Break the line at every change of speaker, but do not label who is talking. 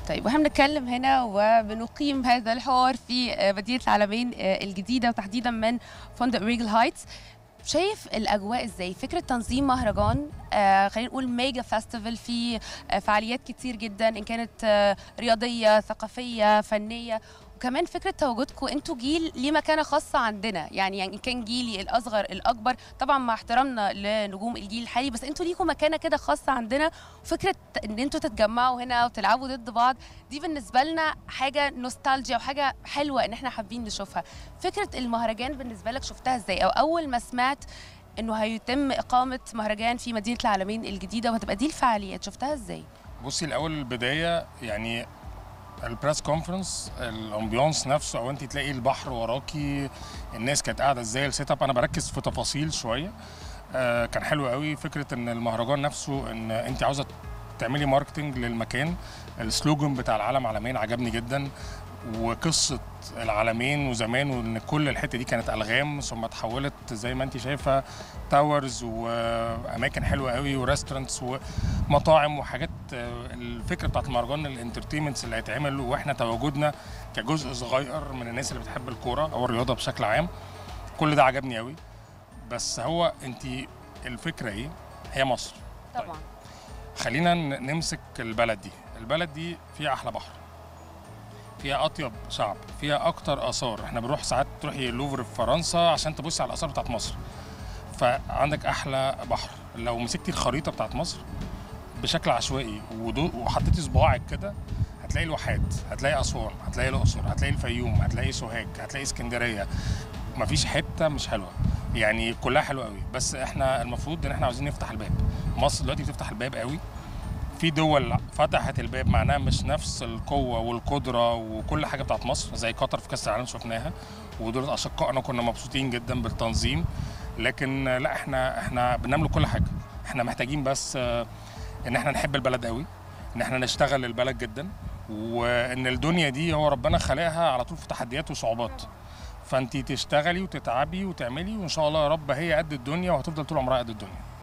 طيب واحنا بنتكلم هنا وبنقيم هذا الحوار في مدينه العالمين الجديده وتحديدا من فندق ريجل هايتس شايف الاجواء ازاي فكره تنظيم مهرجان آه خلينا نقول ميجا فيستيفال في آه فعاليات كتير جدا ان كانت آه رياضيه ثقافيه فنيه وكمان فكره تواجدكم انتوا جيل ليه مكانه خاصه عندنا يعني يعني كان جيلي الاصغر الاكبر طبعا مع احترامنا لنجوم الجيل الحالي بس انتوا ليكم مكانه كده خاصه عندنا وفكره ان انتوا تتجمعوا هنا وتلعبوا ضد بعض دي بالنسبه لنا حاجه نوستالجيا وحاجه حلوه ان احنا حابين نشوفها فكره المهرجان بالنسبه لك شفتها ازاي او اول ما سمعت انه هيتم اقامه مهرجان في مدينه العالمين الجديده وهتبقى دي الفعاليات شفتها ازاي
بصي الاول البدايه يعني البريس كونفرنس الامبيونس نفسه او انت تلاقي البحر وراكي الناس كانت قاعده ازاي السيت اب انا بركز في تفاصيل شويه آه كان حلو قوي فكره ان المهرجان نفسه ان انت عاوزه تعملي ماركتنج للمكان السلوجن بتاع العالم عالمين عجبني جدا وقصه العالمين وزمان وان كل الحته دي كانت الغام ثم اتحولت زي ما انت شايفه تاورز واماكن حلوه قوي وريستورانتس ومطاعم وحاجات الفكره بتاعت المهرجان الانترتينمنتس اللي هيتعمل واحنا تواجدنا كجزء صغير من الناس اللي بتحب الكوره او الرياضه بشكل عام كل ده عجبني قوي بس هو انت الفكره ايه هي مصر
طبعا
طيب. خلينا نمسك البلد دي البلد دي فيها احلى بحر فيها اطيب شعب فيها اكتر اثار احنا بنروح ساعات تروحي اللوفر في فرنسا عشان تبصي على الاثار بتاعت مصر فعندك احلى بحر لو مسكتي الخريطه بتاعت مصر بشكل عشوائي وحطيتي صباعك كده هتلاقي الواحات هتلاقي اسوان هتلاقي الاقصر هتلاقي الفيوم هتلاقي سوهاج هتلاقي اسكندريه مفيش حته مش حلوه يعني كلها حلوه قوي بس احنا المفروض ان احنا عاوزين نفتح الباب مصر دلوقتي بتفتح الباب قوي في دول فتحت الباب معناها مش نفس القوه والقدره وكل حاجه بتاعت مصر زي قطر في كاس العالم شفناها ودول اشقائنا كنا مبسوطين جدا بالتنظيم لكن لا احنا احنا بنملك كل حاجه احنا محتاجين بس ان احنا نحب البلد قوي ان احنا نشتغل البلد جدا وان الدنيا دي هو ربنا خلقها على طول في تحديات وصعوبات فانت تشتغلي وتتعبي وتعملي وان شاء الله يا رب هي قد الدنيا وهتفضل طول عمرها قد الدنيا